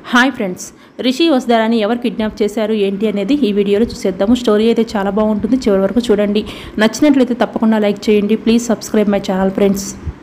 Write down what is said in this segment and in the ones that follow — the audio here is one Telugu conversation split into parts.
హాయ్ ఫ్రెండ్స్ రిషి వస్దారాని ఎవరు కిడ్నాప్ చేశారు ఏంటి అనేది ఈ వీడియోలో చూసేద్దాము స్టోరీ అయితే చాలా బాగుంటుంది చివరి వరకు చూడండి నచ్చినట్లయితే తప్పకుండా లైక్ చేయండి please subscribe my channel friends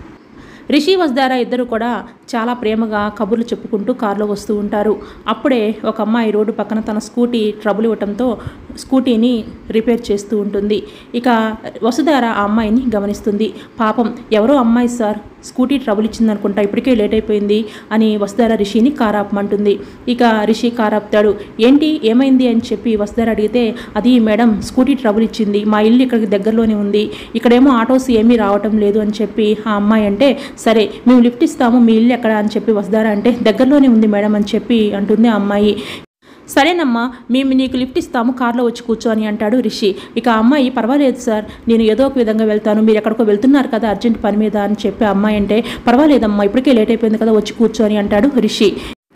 Rishi వస్దారా ఇద్దరు కూడా చాలా ప్రేమగా కబుర్లు చెప్పుకుంటూ కారులో వస్తూ ఉంటారు అప్పుడే ఒక అమ్మాయి రోడ్డు పక్కన తన స్కూటీ ట్రబుల్ ఇవ్వటంతో స్కూటీని రిపేర్ చేస్తూ ఉంటుంది ఇక వసుధార ఆ అమ్మాయిని గమనిస్తుంది పాపం ఎవరో అమ్మాయి సార్ స్కూటీ ట్రబుల్ ఇచ్చింది అనుకుంటా ఇప్పటికే లేట్ అయిపోయింది అని వసుధార రిషిని కార్ ఆపమంటుంది ఇక రిషి కార్ ఆపుతాడు ఏంటి ఏమైంది అని చెప్పి వసుధార అడిగితే అది మేడం స్కూటీ ట్రబుల్ ఇచ్చింది మా ఇల్లు ఇక్కడికి దగ్గరలోనే ఉంది ఇక్కడేమో ఆటోస్ ఏమీ రావటం లేదు అని చెప్పి ఆ అమ్మాయి అంటే సరే మేము లిఫ్ట్ ఇస్తాము మీ ఇల్లు ఎక్కడ అని చెప్పి వసుధార అంటే దగ్గరలోనే ఉంది మేడం అని చెప్పి అంటుంది ఆ అమ్మాయి సరేనమ్మా మేము నీకు లిఫ్ట్ ఇస్తాము కార్లో వచ్చి కూర్చో అని అంటాడు రిషి ఇక ఆ అమ్మాయి పర్వాలేదు సార్ నేను ఏదో ఒక విధంగా వెళ్తాను మీరు ఎక్కడికో వెళ్తున్నారు కదా అర్జెంట్ పని మీద అని చెప్పి ఆ అమ్మాయి అంటే పర్వాలేదమ్మా ఇప్పటికే లేట్ అయిపోయింది కదా వచ్చి కూర్చో అని అంటాడు రిషి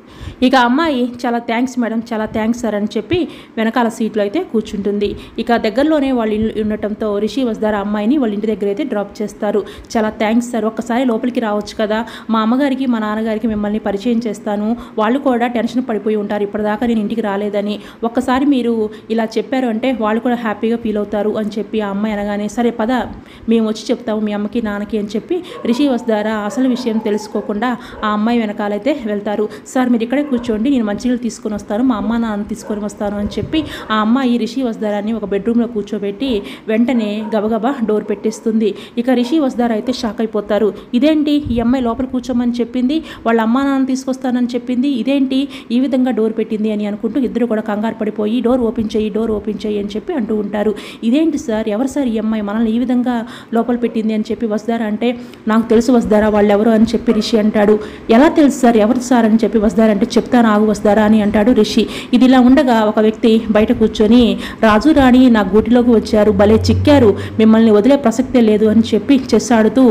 ఇక అమ్మాయి చాలా థ్యాంక్స్ మేడం చాలా థ్యాంక్స్ సార్ అని చెప్పి వెనకాల సీట్లో అయితే కూర్చుంటుంది ఇక దగ్గరలోనే వాళ్ళ ఇల్లు ఉండటంతో రిషి వస్దార్ ఆ అమ్మాయిని వాళ్ళ ఇంటి దగ్గర అయితే డ్రాప్ చేస్తారు చాలా థ్యాంక్స్ సార్ ఒక్కసారి లోపలికి రావచ్చు కదా మా అమ్మగారికి మా నాన్నగారికి మిమ్మల్ని పరిచయం చేస్తాను వాళ్ళు కూడా టెన్షన్ పడిపోయి ఉంటారు ఇప్పటిదాకా నేను ఇంటికి రాలేదని ఒక్కసారి మీరు ఇలా చెప్పారు అంటే వాళ్ళు కూడా హ్యాపీగా ఫీల్ అవుతారు అని చెప్పి ఆ అమ్మాయి అనగానే సరే పద మేము వచ్చి చెప్తాము మీ అమ్మకి నాన్నకి అని చెప్పి రిషి వస్దారా అసలు విషయం తెలుసుకోకుండా ఆ అమ్మాయి వెనకాలైతే వెళ్తారు సార్ మీరు ఇక్కడే కూర్చోండి నేను మంచినీళ్ళు తీసుకొని వస్తాను మా అమ్మ నాన్న తీసుకొని వస్తాను అని చెప్పి ఆ అమ్మాయి రిషి వస్దారాన్ని ఒక బెడ్రూమ్లో కూర్చోబెట్టి వెంటనే గబగబా డోర్ పెట్టేస్తుంది ఇక రిషి వస్దారా అయితే షాక్ అయిపోతారు ఇదేంటి ఈ అమ్మాయి లోపల కూర్చోమని చెప్పింది వాళ్ళ అమ్మా నాన్న తీసుకొస్తానని చెప్పింది ఇదేంటి ఈ విధంగా డోర్ పెట్టింది అని అనుకుంటూ ఇద్దరు కూడా కంగారు పడిపోయి డోర్ ఓపెన్ చేయి డోర్ ఓపెన్ చేయి అని చెప్పి అంటూ ఉంటారు ఇదేంటి సార్ ఎవరు సార్ ఈ అమ్మాయి మనల్ని ఈ విధంగా లోపల పెట్టింది అని చెప్పి వస్తారా అంటే నాకు తెలుసు వస్తారా వాళ్ళు ఎవరు అని చెప్పి రిషి అంటాడు ఎలా తెలుసు సార్ ఎవరు సార్ అని చెప్పి వస్తారంటే చెప్తాను ఆగు వస్తారా అని అంటాడు రిషి ఇది ఇలా ఉండగా ఒక వ్యక్తి బయట కూర్చొని రాజు రాణి నా గూటిలోకి వచ్చారు భలే చిక్కారు మిమ్మల్ని వదిలే ప్రసక్తే లేదు అని చెప్పి చెస్ ఆడుతూ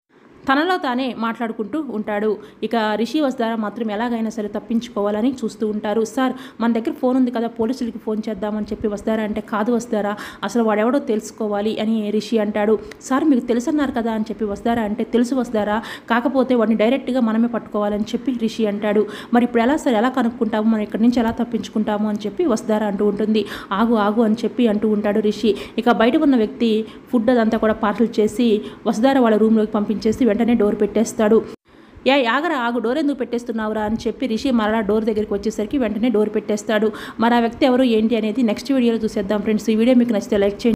తనలో తానే మాట్లాడుకుంటూ ఉంటాడు ఇక రిషి వస్తారా మాత్రం ఎలాగైనా సరే తప్పించుకోవాలని చూస్తూ ఉంటారు సార్ మన దగ్గర ఫోన్ ఉంది కదా పోలీసులకి ఫోన్ చేద్దామని చెప్పి వస్తారా అంటే కాదు వస్తారా అసలు వాడెవడో తెలుసుకోవాలి అని రిషి అంటాడు సార్ మీకు తెలుసన్నారు కదా అని చెప్పి వస్తారా అంటే తెలుసు వస్తారా కాకపోతే వాడిని డైరెక్ట్గా మనమే పట్టుకోవాలని చెప్పి రిషి అంటాడు మరి ఇప్పుడు ఎలా సార్ ఎలా కనుక్కుంటాము మనం ఇక్కడి నుంచి ఎలా తప్పించుకుంటాము అని చెప్పి వస్తారా అంటూ ఉంటుంది ఆగు ఆగు అని చెప్పి అంటూ ఉంటాడు రిషి ఇక బయట ఉన్న వ్యక్తి ఫుడ్ అదంతా కూడా పార్సల్ చేసి వసుధార వాళ్ళ రూమ్లోకి పంపించేసి వెంటనే డోర్ పెట్టేస్తాడు ఏ ఆగరా ఆగు డోర్ ఎందుకు పెట్టేస్తున్నావురా అని చెప్పి రిషి మరలా డోర్ దగ్గరికి వచ్చేసరికి వెంటనే డోర్ పెట్టేస్తాడు మరి ఆ వ్యక్తి ఎవరు ఏంటి అనేది నెక్స్ట్ వీడియోలో చూసేద్దాం ఫ్రెండ్స్ ఈ వీడియో మీకు నచ్చితే లైక్ చేయండి